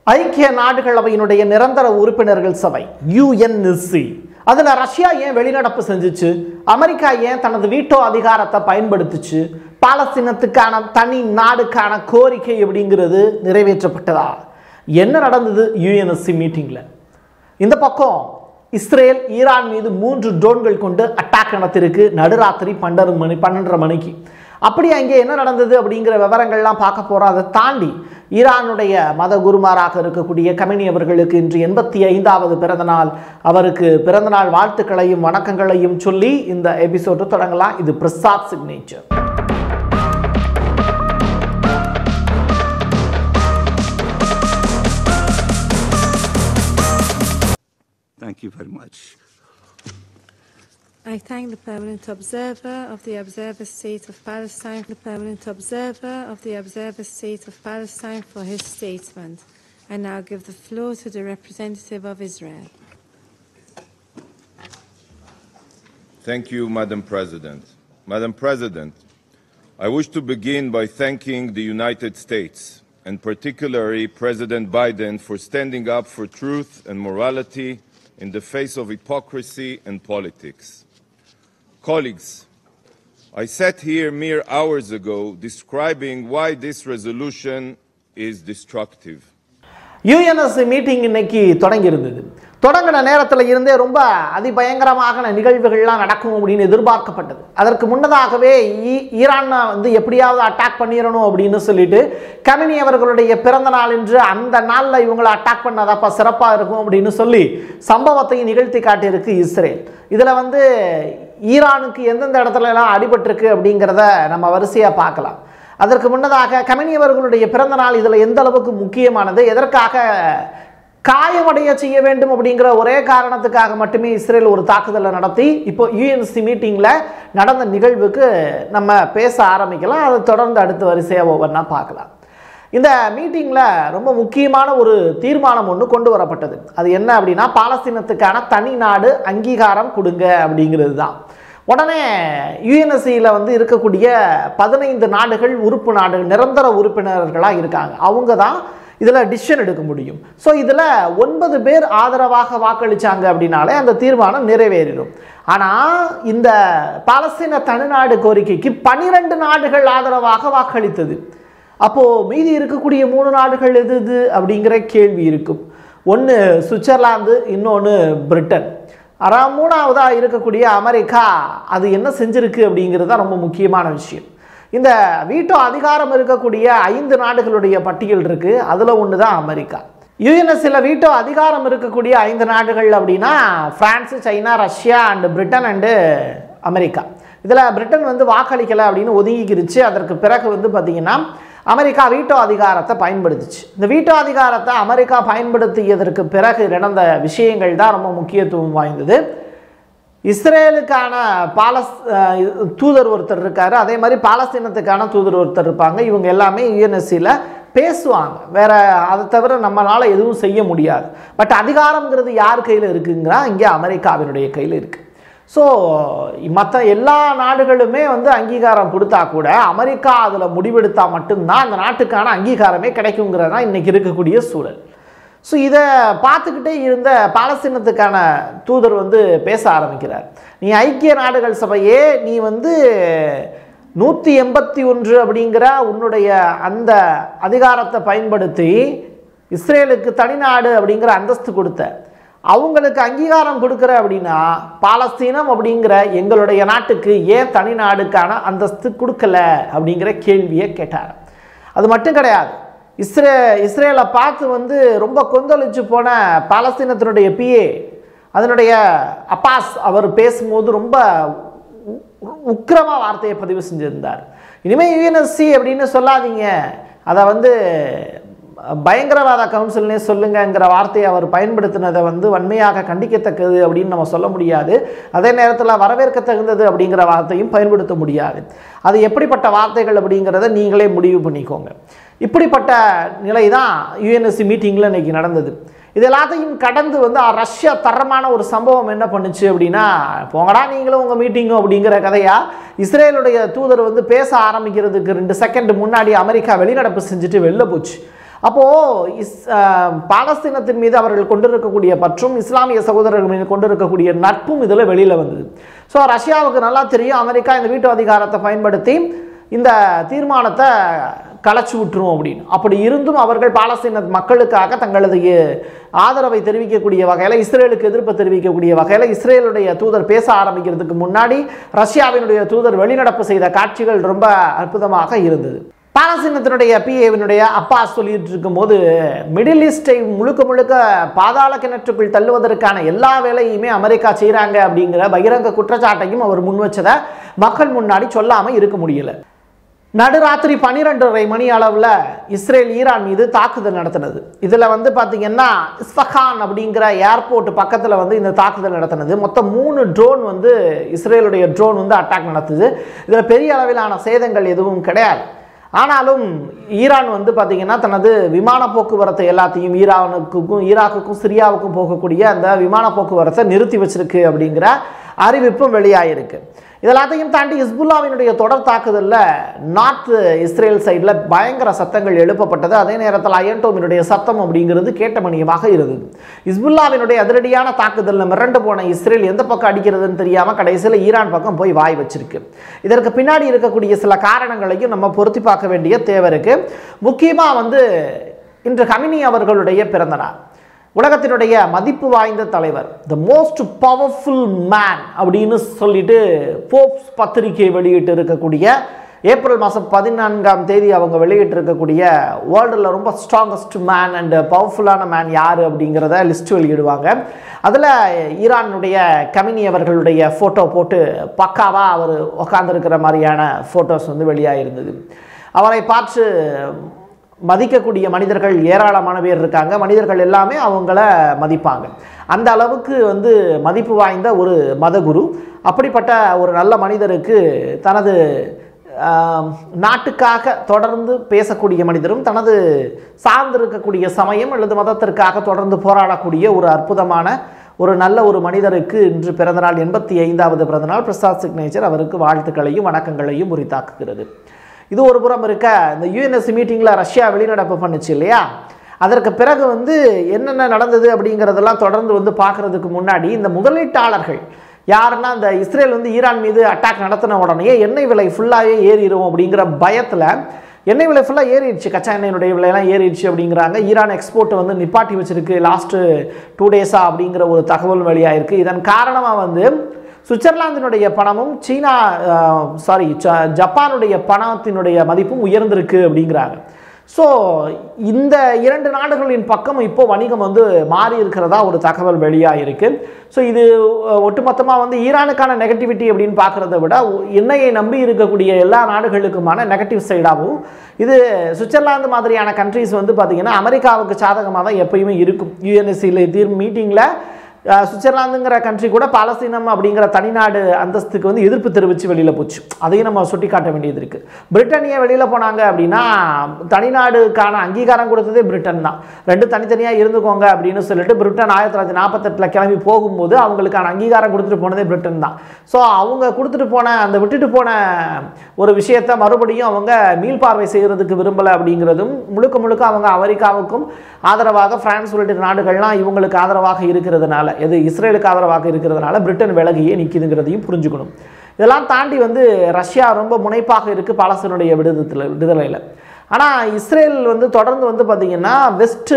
ஐக்கிய நாடுகள் அவையினுடைய நிரந்தர உறுப்பினர்கள் சபை யுஎன்எஸ்சி அதில் ரஷ்யா ஏன் வெளிநடப்பு செஞ்சுச்சு அமெரிக்கா ஏன் தனது வீட்டோ அதிகாரத்தை பயன்படுத்துச்சு பாலஸ்தீனத்துக்கான தனி நாடுக்கான கோரிக்கை அப்படிங்கிறது நிறைவேற்றப்பட்டதா என்ன நடந்தது யுஎன்எஸ்சி மீட்டிங்கில் இந்த பக்கம் இஸ்ரேல் ஈரான் மீது மூன்று ட்ரோன்கள் கொண்டு அட்டாக் நடத்திருக்கு நடுராத்திரி பன்னெண்டு மணி பன்னெண்டரை மணிக்கு அப்படி அங்கே என்ன நடந்தது அப்படிங்கிற விவரங்கள்லாம் பார்க்க போகிறோம் அதை தாண்டி ஈரானுடைய மத குருமாராக இருக்கக்கூடிய கமினி அவர்களுக்கு இன்று எண்பத்தி ஐந்தாவது பிறந்தநாள் அவருக்கு பிறந்தநாள் வாழ்த்துக்களையும் வணக்கங்களையும் சொல்லி இந்த எபிசோடு தொடங்கலாம் இது Prasad signature Thank you very much. I thank the permanent observer of the Observer State of Palestine, the permanent observer of the Observer State of Palestine for his statement. I now give the floor to the representative of Israel. Thank you, Madam President. Madam President, I wish to begin by thanking the United States, and particularly President Biden, for standing up for truth and morality in the face of hypocrisy and politics. Colleagues, I sat here mere hours ago describing why this resolution is destructive. UNS meeting இன்னைக்கு தொடங்கி இருந்தது தொடங்கின நேரத்தில் இருந்தே ரொம்ப அதிபயங்கரமான நிகழ்வுகள்லாம் நடக்கும் அப்படின்னு எதிர்பார்க்கப்பட்டது அதற்கு முன்னதாகவே ஈ- ஈரானை வந்து எப்படியாவது அட்டாக் பண்ணிடணும் அப்படின்னு சொல்லிட்டு கமினி அவர்களுடைய பிறந்த நாள் என்று அந்த நாளில் இவங்களை அட்டாக் பண்ணாதப்பா சிறப்பாக இருக்கும் அப்படின்னு சொல்லி சம்பவத்தை நிகழ்த்தி காட்டியிருக்கு இஸ்ரேல் இதில் வந்து ஈரானுக்கு எந்தெந்த இடத்துல எல்லாம் அடிபட்டிருக்கு அப்படிங்கிறத நம்ம வரிசையாக பார்க்கலாம் அதற்கு முன்னதாக கமினி அவர்களுடைய பிறந்த நாள் இதில் எந்த அளவுக்கு முக்கியமானது எதற்காக காயமடைய செய்ய வேண்டும் அப்படிங்கிற ஒரே காரணத்துக்காக மட்டுமே இஸ்ரேல் ஒரு தாக்குதலை நடத்தி இப்போ யூஎன்சி மீட்டிங்கில் நடந்த நிகழ்வுக்கு நம்ம பேச ஆரம்பிக்கலாம் அதை தொடர்ந்து அடுத்த வரிசையாக ஒவ்வொன்றா பார்க்கலாம் இந்த மீட்டிங்கில் ரொம்ப முக்கியமான ஒரு தீர்மானம் ஒன்று கொண்டு வரப்பட்டது அது என்ன அப்படின்னா பாலஸ்தீனத்துக்கான தனி நாடு அங்கீகாரம் கொடுங்க அப்படிங்கிறது தான் உடனே யுஎன்எஸ்சியில் வந்து இருக்கக்கூடிய பதினைந்து நாடுகள் உறுப்பு நாடுகள் நிரந்தர உறுப்பினர்களாக இருக்காங்க அவங்க தான் இதில் டிசிஷன் எடுக்க முடியும் ஸோ இதில் ஒன்பது பேர் ஆதரவாக வாக்களிச்சாங்க அப்படின்னாலே அந்த தீர்மானம் நிறைவேறிடும் ஆனால் இந்த பாலஸ்தீன தனிநாடு கோரிக்கைக்கு பனிரெண்டு நாடுகள் ஆதரவாக வாக்களித்தது அப்போது மீதி இருக்கக்கூடிய மூணு நாடுகள் எது இது அப்படிங்கிற கேள்வி இருக்கும் ஒன்று சுவிட்சர்லாந்து இன்னொன்று பிரிட்டன் ஆனால் மூணாவதாக இருக்கக்கூடிய அமெரிக்கா அது என்ன செஞ்சிருக்கு அப்படிங்கிறது தான் ரொம்ப முக்கியமான விஷயம் இந்த வீட்டோ அதிகாரம் இருக்கக்கூடிய ஐந்து நாடுகளுடைய பட்டியல் இருக்குது அதில் ஒன்று தான் அமெரிக்கா யுஎன்எஸ்சில் வீட்டோ அதிகாரம் இருக்கக்கூடிய ஐந்து நாடுகள் அப்படின்னா France China Russia and Britain and America இதில் பிரிட்டன் வந்து வாக்களிக்கலை அப்படின்னு ஒதுங்கிக்கிருச்சு அதற்கு பிறகு வந்து பார்த்திங்கன்னா அமெரிக்கா வீட்டோ அதிகாரத்தை பயன்படுத்துச்சு இந்த வீட்டோ அதிகாரத்தை அமெரிக்கா பயன்படுத்தியதற்கு பிறகு நடந்த விஷயங்கள் தான் ரொம்ப முக்கியத்துவம் வாய்ந்தது இஸ்ரேலுக்கான பாலஸ் அஹ் தூதர் ஒருத்தர் இருக்காரு அதே மாதிரி பாலஸ்தீனத்துக்கான தூதர் ஒருத்தர் இருப்பாங்க இவங்க எல்லாமே யுஎன்எஸ்சியில் பேசுவாங்க வேற அதை தவிர நம்மளால் எதுவும் செய்ய முடியாது பட் அதிகாரம்ங்கிறது யார் கையில் இருக்குங்கிறா இங்கே அமெரிக்காவினுடைய கையில் இருக்குது ஸோ மற்ற எல்லா நாடுகளுமே வந்து அங்கீகாரம் கொடுத்தா கூட அமெரிக்கா அதில் முடிவெடுத்தா மட்டும்தான் அந்த நாட்டுக்கான அங்கீகாரமே கிடைக்குங்கிறது தான் இன்றைக்கி இருக்கக்கூடிய சூழல் ஸோ இதை பார்த்துக்கிட்டே இருந்த பாலஸ்தீனத்துக்கான தூதர் வந்து பேச ஆரம்பிக்கிறார் நீ ஐக்கிய நாடுகள் சபையே நீ வந்து நூற்றி எண்பத்தி ஒன்று அப்படிங்கிற உன்னுடைய அந்த அதிகாரத்தை பயன்படுத்தி இஸ்ரேலுக்கு தனிநாடு அப்படிங்கிற அந்தஸ்து கொடுத்த அவங்களுக்கு அங்கீகாரம் கொடுக்குற அப்படின்னா பாலஸ்தீனம் அப்படிங்கிற எங்களுடைய நாட்டுக்கு ஏன் தனிநாடுக்கான அந்தஸ்து கொடுக்கல அப்படிங்கிற கேள்வியை கேட்டார் அது மட்டும் கிடையாது இஸ்ரே இஸ்ரேலை பார்த்து வந்து ரொம்ப கொந்தளிச்சு போன பாலஸ்தீனத்தினுடைய பிஏ அதனுடைய அப்பாஸ் அவர் பேசும்போது ரொம்ப உக்கிரமாக வார்த்தையை பதிவு செஞ்சிருந்தார் இனிமேல் யூஎன்எஸ்சி அப்படின்னு சொல்லாதீங்க அதை வந்து பயங்கரவாத கவுன்சில்னே சொல்லுங்கங்கிற வார்த்தையை அவர் பயன்படுத்தினதை வந்து வன்மையாக கண்டிக்கத்தக்கது அப்படின்னு நம்ம சொல்ல முடியாது அதே நேரத்தில் வரவேற்க தகுந்தது அப்படிங்கிற வார்த்தையும் பயன்படுத்த முடியாது அது எப்படிப்பட்ட வார்த்தைகள் அப்படிங்கிறத நீங்களே முடிவு பண்ணிக்கோங்க இப்படிப்பட்ட நிலை தான் யுஎன்எஸ்சி மீட்டிங்கில் இன்னைக்கு நடந்தது இது எல்லாத்தையும் கடந்து வந்து அஹ், ரஷ்யா தரமான ஒரு சம்பவம் என்ன பண்ணுச்சு அப்படின்னா போங்கடா நீங்களும் உங்கள் மீட்டிங்கும் அப்படிங்கிற கதையா இஸ்ரேலுடைய தூதர் வந்து பேச ஆரம்பிக்கிறதுக்கு ரெண்டு செகண்ட் முன்னாடி அமெரிக்கா வெளிநடப்பு செஞ்சுட்டு வெளில போச்சு அப்போது இஸ் ஆஹ், பாலஸ்தீனத்தின் மீது அவர்கள் கொண்டிருக்கக்கூடிய பற்றும் இஸ்லாமிய சகோதரர்கள் மீது கொண்டிருக்கக்கூடிய நட்பும் இதில் வெளியில் வந்தது ஸோ ரஷ்யாவுக்கு நல்லா தெரியும் அமெரிக்கா இந்த வீட்டு அதிகாரத்தை பயன்படுத்தி இந்த தீர்மானத்தை கலைச்சு விட்டுரும் அப்படின்னு அப்படி இருந்தும் அவர்கள் பாலஸ்தீன மக்களுக்காக தங்களது எ- ஆதரவை தெரிவிக்கக்கூடிய வகையில் இஸ்ரேலுக்கு எதிர்ப்பு தெரிவிக்கக்கூடிய வகையில் இஸ்ரேலுடைய தூதர் பேச ஆரம்பிக்கிறதுக்கு முன்னாடி ரஷ்யாவினுடைய தூதர் வெளிநடப்பு செய்த காட்சிகள் ரொம்ப அற்புதமாக இருந்தது பாலஸ்தீனத்தினுடைய பிஏவினுடைய அப்பா சொல்லிட்டு இருக்கும்போது மிடில் ஈஸ்டை முழுக்க முழுக்க பாதாள கிணற்றுக்குள் தள்ளுவதற்கான எல்லா வேலையுமே அமெரிக்கா செய்கிறாங்க அப்படிங்கிற பகிரங்க குற்றச்சாட்டையும் அவர் முன் வச்சதை மக்கள் முன்னாடி சொல்லாமல் இருக்க முடியல நடுராத்திரி பன்னிரெண்டரை மணி அளவில் இஸ்ரேல் ஈரான் மீது தாக்குதல் நடத்தினது இதில் வந்து பார்த்தீங்கன்னா இஸ்ஃபகான் அப்படிங்கிற ஏர்போர்ட் பக்கத்தில் வந்து இந்த தாக்குதல் நடத்தினது மொத்தம் மூணு ட்ரோன் வந்து இஸ்ரேலுடைய ட்ரோன் வந்து அட்டாக் நடத்துது இதில் பெரிய அளவிலான சேதங்கள் எதுவும் கிடையாது ஆனாலும் ஈரான் வந்து பார்த்தீங்கன்னா தனது விமான போக்குவரத்தை எல்லாத்தையும் ஈரானுக்கும் ஈராக்குக்கும் சிரியாவுக்கும் போகக்கூடிய அந்த விமான போக்குவரத்தை நிறுத்தி வச்சிருக்கு அப்படிங்கிற அறிவிப்பும் வெளியாகிருக்கு இதெல்லாத்தையும் தாண்டி ஹிஸ்புல்லாவினுடைய தொடர் தாக்குதலில் நார்த் இஸ்ரேல் சைடில் பயங்கர சத்தங்கள் எழுப்பப்பட்டது அதே நேரத்தில் அயன்டோமினுடைய சத்தம் அப்படிங்கிறது கேட்டமணியமாக இருந்தது ஹிஸ்புல்லாவினுடைய அதிரடியான தாக்குதலில் மிரண்டு போன இஸ்ரேல் எந்த பக்கம் அடிக்கிறதுன்னு தெரியாமல் கடைசியில் ஈரான் பக்கம் போய் வாய் வச்சிருக்கு இதற்கு பின்னாடி இருக்கக்கூடிய சில காரணங்களையும் நம்ம பொருத்தி பார்க்க வேண்டிய தேவை இருக்கு முக்கியமாக வந்து இன்று கமினி அவர்களுடைய பிறந்தநாள் உலகத்தினுடைய மதிப்பு வாய்ந்த தலைவர் த மோஸ்ட் பவர்ஃபுல் மேன் அப்படின்னு சொல்லிட்டு போப்ஸ் பத்திரிகை வெளியிட்டு இருக்கக்கூடிய ஏப்ரல் மாதம் பதினான்காம் தேதி அவங்க வெளியிட்டு இருக்கக்கூடிய வேர்ல்டில் ரொம்ப ஸ்ட்ராங்கஸ்ட் மேன் அண்ட் பவர்ஃபுல்லான மேன் யார் அப்படிங்கிறத லிஸ்ட் வெளியிடுவாங்க அதில் ஈரானுடைய கமினி அவர்களுடைய ஃபோட்டோ போட்டு பக்காவாக அவர் உக்காந்துருக்கிற மாதிரியான ஃபோட்டோஸ் வந்து வெளியாகிருந்தது அவரை பார்த்து மதிக்கக்கூடிய மனிதர்கள் ஏராளமான பேர் இருக்காங்க மனிதர்கள் எல்லாமே அவங்கள மதிப்பாங்க அந்த அளவுக்கு வந்து மதிப்பு வாய்ந்த ஒரு மதகுரு அப்படிப்பட்ட ஒரு நல்ல மனிதருக்கு தனது ஆம், நாட்டுக்காக தொடர்ந்து பேசக்கூடிய மனிதரும் தனது சார்ந்திருக்கக்கூடிய சமயம் அல்லது மதத்திற்காக தொடர்ந்து போராடக்கூடிய ஒரு அற்புதமான ஒரு நல்ல ஒரு மனிதருக்கு இன்று பிறந்தநாள் எண்பத்தி ஐந்தாவது பிறந்தநாள் பிரசாத் சிக்னேச்சர் அவருக்கு வாழ்த்துக்களையும் வணக்கங்களையும் உரித்தாக்குகிறது இது ஒரு புறம் இருக்க இந்த யூஎன்எஸ் மீட்டிங்கில் ரஷ்யா வெளிநடப்பு பண்ணுச்சு இல்லையா அதற்கு பிறகு வந்து என்னென்ன நடந்தது அப்படிங்கிறதெல்லாம் தொடர்ந்து வந்து பார்க்கறதுக்கு முன்னாடி இந்த முதலீட்டாளர்கள் யாருன்னா இந்த இஸ்ரேல் வந்து ஈரான் மீது அட்டாக் நடத்தின உடனே எண்ணெய் விலை ஃபுல்லாகவே ஏறிடும் அப்படிங்கிற பயத்தில் எண்ணெய் விலை ஃபுல்லாக ஏறிடுச்சு கச்சா எண்ணெயினுடைய விலையெல்லாம் ஏறிடுச்சு அப்படிங்கிறாங்க ஈரான் எக்ஸ்போர்ட் வந்து நிப்பாட்டி வச்சிருக்கு லாஸ்ட்டு டூ டேஸா அப்படிங்கிற ஒரு தகவல் வெளியாயிருக்கு இதன் காரணமாக வந்து சுவிட்சர்லாந்தினுடைய பணமும் சீனா சாரி ஜப்பானுடைய பணத்தினுடைய மதிப்பும் உயர்ந்திருக்கு அப்படிங்கிறாங்க ஸோ இந்த இரண்டு நாடுகளின் பக்கம் இப்போ வணிகம் வந்து மாறி இருக்கிறதா ஒரு தகவல் வெளியாக இருக்கு ஸோ இது அஹ், ஒட்டுமொத்தமாக வந்து ஈரானுக்கான நெகட்டிவிட்டி அப்படின்னு பார்க்குறத விட உ- எண்ணெயை நம்பி இருக்கக்கூடிய எல்லா நாடுகளுக்குமான நெகட்டிவ் சைடாகவும் இது சுவிட்சர்லாந்து மாதிரியான கண்ட்ரிஸ் வந்து பார்த்திங்கன்னா அமெரிக்காவுக்கு சாதகமாக தான் எப்பயுமே இருக்கும் யூஎன்எஸ்சியில் தீர் மீட்டிங்கில் அஹ் சுவிட்சர்லாந்துங்கிற கண்ட்ரி கூட பாலஸ்தீனம் அப்படிங்கிற தனிநாடு அந்தஸ்துக்கு வந்து எதிர்ப்பு தெரிவித்து வெளியில் போச்சு அதையும் நம்ம சுட்டி காட்ட வேண்டியது இருக்குது பிரிட்டனியே வெளியில் போனாங்க அப்படின்னா தனிநாடுக்கான அங்கீகாரம் கொடுத்ததே பிரிட்டன் தான் ரெண்டு தனித்தனியாக இருந்துக்கோங்க அப்படின்னு சொல்லிட்டு பிரிட்டன் ஆயிரத்தி தொள்ளாயிரத்தி நாற்பத்தெட்டில் கிளம்பி போகும்போது அவங்களுக்கான அங்கீகாரம் கொடுத்துட்டு போனதே பிரிட்டன் தான் ஸோ அவங்க கொடுத்துட்டு போன அந்த விட்டுட்டு போன ஒரு விஷயத்தை மறுபடியும் அவங்க மீள்பார்வை செய்கிறதுக்கு விரும்பலை அப்படிங்கிறதும் முழுக்க முழுக்க அவங்க அமெரிக்காவுக்கும் ஆதரவாக பிரான்ஸ் உள்ளிட்ட நாடுகள்லாம் இவங்களுக்கு ஆதரவாக இருக்கிறதுனால எது இஸ்ரேலுக்கு ஆதரவாக இருக்கிறதுனால பிரிட்டன் விலகியே நிற்கிதுங்கிறதையும் புரிஞ்சுக்கணும் இதெல்லாம் தாண்டி வந்து ரஷ்யா ரொம்ப முனைப்பாக இருக்குது பாலஸ்தீனுடைய விடுதத்தில் விடுதலையில் ஆனால் இஸ்ரேல் வந்து தொடர்ந்து வந்து பார்த்திங்கன்னா வெஸ்ட்டு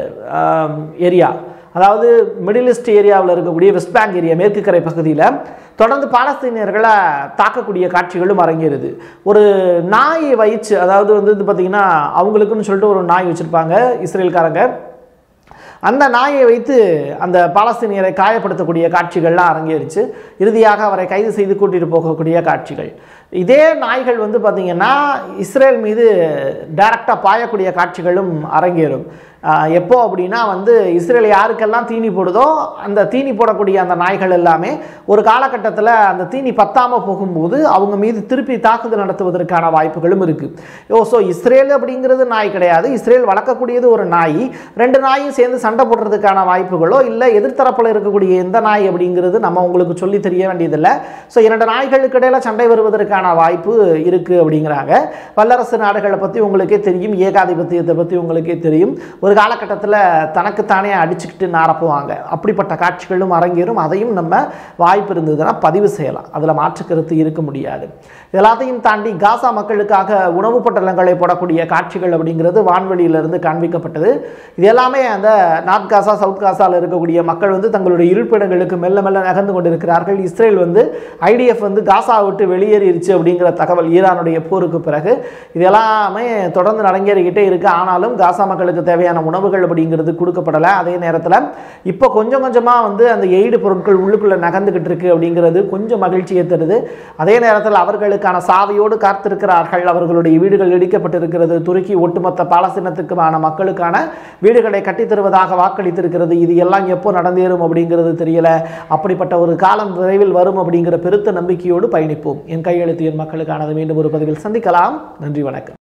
ஏரியா அதாவது மிடில் ஈஸ்ட் ஏரியாவில் இருக்கக்கூடிய வெஸ்ட் பேங்க் ஏரியா மேற்கு கரை பகுதியில் தொடர்ந்து பாலஸ்தீனியர்களை தாக்கக்கூடிய காட்சிகளும் அரங்கேறுது ஒரு நாயை வைச்சு அதாவது வந்து இது பார்த்திங்கன்னா அவங்களுக்குன்னு சொல்லிட்டு ஒரு நாய் வச்சுருப்பாங்க இஸ்ரேல்காரங்க அந்த நாயை வைத்து அந்த பாலஸ்தீனியரை காயப்படுத்தக்கூடிய காட்சிகள்லாம் அரங்கேறிச்சு இறுதியாக அவரை கைது செய்து கூட்டிட்டு போகக்கூடிய காட்சிகள் இதே நாய்கள் வந்து பார்த்திங்கன்னா இஸ்ரேல் மீது டைரக்டாக பாயக்கூடிய காட்சிகளும் அரங்கேறும் ஆஹ் எப்போ அப்படின்னா வந்து இஸ்ரேல் யாருக்கெல்லாம் தீனி போடுதோ அந்த தீனி போடக்கூடிய அந்த நாய்கள் எல்லாமே ஒரு காலகட்டத்தில் அந்த தீனி பத்தாமல் போகும்போது அவங்க மீது திருப்பி தாக்குதல் நடத்துவதற்கான வாய்ப்புகளும் இருக்குது ஓ ஸோ இஸ்ரேல் அப்படிங்கிறது நாய் கிடையாது இஸ்ரேல் வளர்க்கக்கூடியது ஒரு நாய் ரெண்டு நாயும் சேர்ந்து சண்டை போடுறதுக்கான வாய்ப்புகளோ இல்லை எதிர்த்தரப்பில் இருக்கக்கூடிய எந்த நாய் அப்படிங்கிறது நம்ம உங்களுக்கு சொல்லி தெரிய வேண்டியதில்லை ஸோ இரண்டு நாய்களுக்கு இடையில சண்டை வருவதற்கான வருவதற்கான வாய்ப்பு இருக்குது அப்படிங்கிறாங்க வல்லரசு நாடுகளை பற்றி உங்களுக்கே தெரியும் ஏகாதிபத்தியத்தை பற்றி உங்களுக்கே தெரியும் ஒரு காலகட்டத்தில் தனக்குத்தானே அடிச்சுக்கிட்டு நாரப்புவாங்க அப்படிப்பட்ட காட்சிகளும் அரங்கேறும் அதையும் நம்ம வாய்ப்பு இருந்ததுன்னா பதிவு செய்யலாம் அதில் மாற்று கருத்து இருக்க முடியாது எல்லாத்தையும் தாண்டி காசா மக்களுக்காக உணவுப் பட்டலங்களை போடக்கூடிய காட்சிகள் அப்படிங்கிறது வான்வெளியிலிருந்து காண்பிக்கப்பட்டது இது எல்லாமே அந்த நார்த் காசா சவுத் காசாவில் இருக்கக்கூடிய மக்கள் வந்து தங்களுடைய இருப்பிடங்களுக்கு மெல்ல மெல்ல நகர்ந்து கொண்டிருக்கிறார்கள் இஸ்ரேல் வந்து ஐடிஎஃப் வந்து காசா விட்டு வெளியேறிடுச்சு அப்படிங்கிற தகவல் ஈரானுடைய போருக்கு பிறகு இது எல்லாமே தொடர்ந்து நடங்கேறிக்கிட்டே இருக்கு ஆனாலும் காசா மக்களுக்கு தேவையான உணவுகள் அப்படிங்கிறது கொடுக்கப்படலை அதே நேரத்தில் இப்போ கொஞ்சம் கொஞ்சமாக வந்து அந்த எய்டு பொருட்கள் உள்ளுக்குள்ளே நகர்ந்துக்கிட்டு இருக்கு அப்படிங்கிறது கொஞ்சம் மகிழ்ச்சியை தருது அதே நேரத்தில் அவர்களுக்கான சாவையோடு காத்திருக்கிறார்கள் அவர்களுடைய வீடுகள் இடிக்கப்பட்டிருக்கிறது துருக்கி ஒட்டுமொத்த பாலஸ்தீனத்துக்குமான மக்களுக்கான வீடுகளை கட்டித் தருவதாக வாக்களித்திருக்கிறது இது எல்லாம் எப்போ நடந்தேறும் அப்படிங்கிறது தெரியல அப்படிப்பட்ட ஒரு காலம் விரைவில் வரும் அப்படிங்கிற பெருத்த நம்பிக்கையோடு பயணிப்போம் என் கையெழுத்து என் மக்களுக்கானது மீண்டும் ஒரு பதிவில் சந்திக்கலாம் நன்றி வணக்கம்